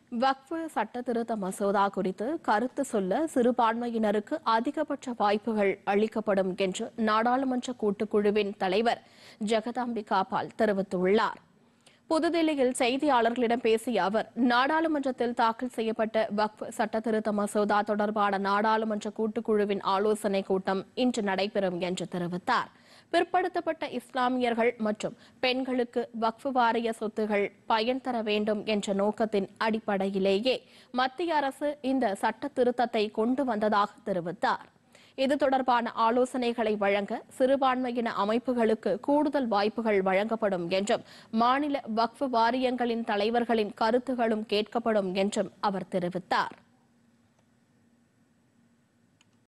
வக்ஃபு சட்ட திருத்த மசோதா குறித்து கருத்து சொல்ல சிறுபான்மையினருக்கு அதிகபட்ச வாய்ப்புகள் அளிக்கப்படும் என்று நாடாளுமன்ற கூட்டுக்குழுவின் தலைவர் ஜெகதாம்பிகா பால் தெரிவித்துள்ளார் புதுதில்லியில் செய்தியாளர்களிடம் பேசிய அவர் நாடாளுமன்றத்தில் தாக்கல் செய்யப்பட்ட வக்ஃப் சட்ட திருத்த மசோதா தொடர்பான நாடாளுமன்ற கூட்டுக்குழுவின் ஆலோசனைக் கூட்டம் இன்று நடைபெறும் என்று தெரிவித்தார் பிற்படுத்தப்பட்ட இஸ்லாமியர்கள் மற்றும் பெண்களுக்கு வக்ஃபு வாரிய சொத்துகள் பயன் தர வேண்டும் என்ற நோக்கத்தின் அடிப்படையிலேயே மத்திய அரசு இந்த சட்ட திருத்தத்தை கொண்டு வந்ததாக தெரிவித்தார் இது தொடர்பான ஆலோசனைகளை வழங்க சிறுபான்மையின அமைப்புகளுக்கு கூடுதல் வாய்ப்புகள் வழங்கப்படும் என்றும் மாநில வக்ஃபு வாரியங்களின் தலைவர்களின் கருத்துகளும் கேட்கப்படும் என்றும் அவர் தெரிவித்தார்